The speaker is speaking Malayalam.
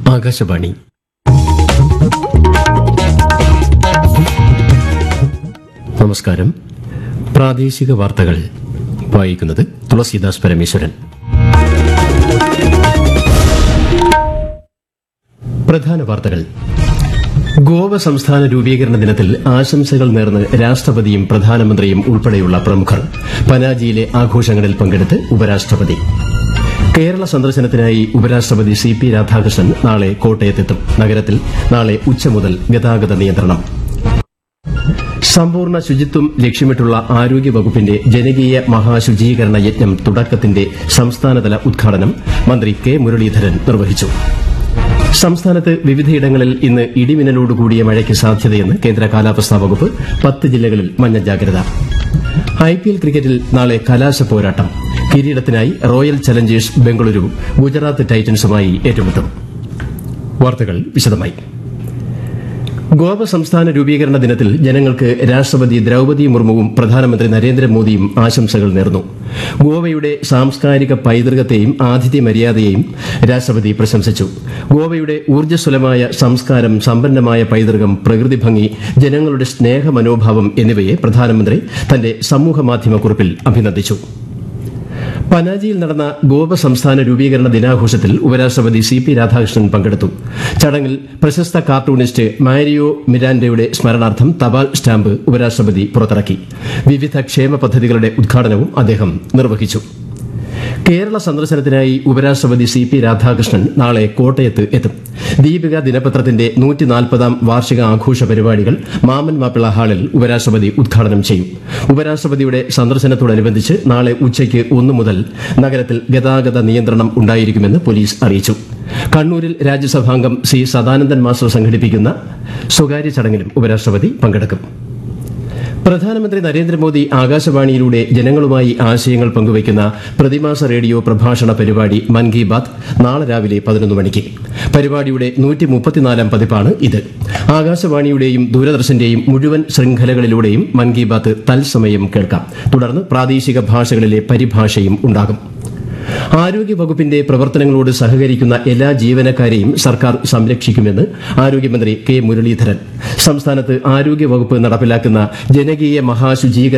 ആകാശവാണി നമസ്കാരം പ്രാദേശിക വാർത്തകൾ വായിക്കുന്നത് തുളസീദാസ് പരമേശ്വരൻ പ്രധാന വാർത്തകൾ ഗോവ സംസ്ഥാന രൂപീകരണ ദിനത്തിൽ ആശംസകൾ നേർന്ന് രാഷ്ട്രപതിയും പ്രധാനമന്ത്രിയും ഉൾപ്പെടെയുള്ള പ്രമുഖർ പനാജിയിലെ ആഘോഷങ്ങളിൽ പങ്കെടുത്ത് ഉപരാഷ്ട്രപതി കേരള സന്ദർശനത്തിനായി ഉപരാഷ്ട്രപതി സി പി രാധാകൃഷ്ണൻ നാളെ കോട്ടയത്തെത്തും നഗരത്തിൽ നാളെ ഉച്ച മുതൽ ഗതാഗത നിയന്ത്രണം സമ്പൂർണ്ണ ശുചിത്വം ലക്ഷ്യമിട്ടുള്ള ആരോഗ്യ വകുപ്പിന്റെ ജനകീയ മഹാശുചീകരണ യജ്ഞം തുടക്കത്തിന്റെ സംസ്ഥാനതല ഉദ്ഘാടനം മന്ത്രി കെ മുരളീധരൻ നിർവഹിച്ചു സംസ്ഥാനത്ത് വിവിധയിടങ്ങളിൽ ഇന്ന് ഇടിമിന്നലോടുകൂടിയ മഴയ്ക്ക് സാധ്യതയെന്ന് കേന്ദ്ര കാലാവസ്ഥാ വകുപ്പ് പത്ത് ജില്ലകളിൽ മഞ്ഞ ജാഗ്രത ഐപിഎൽ ക്രിക്കറ്റിൽ നാളെ കലാശ പോരാട്ടം കിരീടത്തിനായി റോയൽ ചലഞ്ചേഴ്സ് ബംഗളൂരു ഗുജറാത്ത് ടൈറ്റൻസുമായി ഏറ്റുമുട്ടും വാർത്തകൾ വിശദമായി ഗോവ സംസ്ഥാന രൂപീകരണ ദിനത്തിൽ ജനങ്ങൾക്ക് രാഷ്ട്രപതി ദ്രൌപതി മുർമുവും പ്രധാനമന്ത്രി നരേന്ദ്രമോദിയും ആശംസകൾ നേർന്നു ഗോവയുടെ സാംസ്കാരിക പൈതൃകത്തെയും ആതിഥ്യ മര്യാദയെയും രാഷ്ട്രപതി പ്രശംസിച്ചു ഗോവയുടെ ഊർജ്ജസ്വലമായ സംസ്കാരം സമ്പന്നമായ പൈതൃകം പ്രകൃതി ഭംഗി ജനങ്ങളുടെ സ്നേഹ മനോഭാവം എന്നിവയെ പ്രധാനമന്ത്രി തന്റെ സമൂഹമാധ്യമ കുറിപ്പിൽ അഭിനന്ദിച്ചു പനാജിയിൽ നടന്ന ഗോവ സംസ്ഥാന രൂപീകരണ ദിനാഘോഷത്തിൽ ഉപരാഷ്ട്രപതി സി പി രാധാകൃഷ്ണൻ പങ്കെടുത്തു ചടങ്ങിൽ പ്രശസ്ത കാർട്ടൂണിസ്റ്റ് മാരിയോ മിരാൻഡയുടെ സ്മരണാർത്ഥം തപാൽ സ്റ്റാമ്പ് ഉപരാഷ്ട്രപതി പുറത്തിറക്കി വിവിധ ക്ഷേമ പദ്ധതികളുടെ ഉദ്ഘാടനവും അദ്ദേഹം നിർവഹിച്ചു കേരള സന്ദർശനത്തിനായി ഉപരാഷ്ട്രപതി സി പി രാധാകൃഷ്ണൻ നാളെ കോട്ടയത്ത് എത്തും ദീപിക ദിനപത്രത്തിന്റെ നൂറ്റിനാൽപ്പതാം വാർഷിക ആഘോഷ പരിപാടികൾ മാമൻ മാപ്പിള ഹാളിൽ ഉപരാഷ്ട്രപതി ഉദ്ഘാടനം ചെയ്യും ഉപരാഷ്ട്രപതിയുടെ സന്ദർശനത്തോടനുബന്ധിച്ച് നാളെ ഉച്ചയ്ക്ക് ഒന്നു മുതൽ നഗരത്തിൽ ഗതാഗത നിയന്ത്രണം ഉണ്ടായിരിക്കുമെന്ന് പോലീസ് അറിയിച്ചു കണ്ണൂരിൽ രാജ്യസഭാംഗം സി സദാനന്ദൻ മാസ്റ്റർ സംഘടിപ്പിക്കുന്ന സ്വകാര്യ ചടങ്ങിലും ഉപരാഷ്ട്രപതി പങ്കെടുക്കും പ്രധാനമന്ത്രി നരേന്ദ്രമോദി ആകാശവാണിയിലൂടെ ജനങ്ങളുമായി ആശയങ്ങൾ പങ്കുവയ്ക്കുന്ന പ്രതിമാസ റേഡിയോ പ്രഭാഷണ പരിപാടി മൻ കി ബാത് നാളെ രാവിലെ പതിനൊന്ന് മണിക്ക് പരിപാടിയുടെ നൂറ്റി മുപ്പത്തിനാലാം പതിപ്പാണ് ഇത് ആകാശവാണിയുടെയും ദൂരദർശന്റെയും മുഴുവൻ ശൃംഖലകളിലൂടെയും മൻ കി ബാത്ത് തത്സമയം കേൾക്കാം തുടർന്ന് പ്രാദേശിക ഭാഷകളിലെ പരിഭാഷയും ഉണ്ടാകും ആരോഗ്യ വകുപ്പിന്റെ പ്രവർത്തനങ്ങളോട് സഹകരിക്കുന്ന എല്ലാ ജീവനക്കാരെയും സർക്കാർ സംരക്ഷിക്കുമെന്ന് ആരോഗ്യമന്ത്രി കെ മുരളീധരൻ സംസ്ഥാനത്ത് ആരോഗ്യ വകുപ്പ് നടപ്പിലാക്കുന്ന ജനകീയ മഹാശുചീകരണ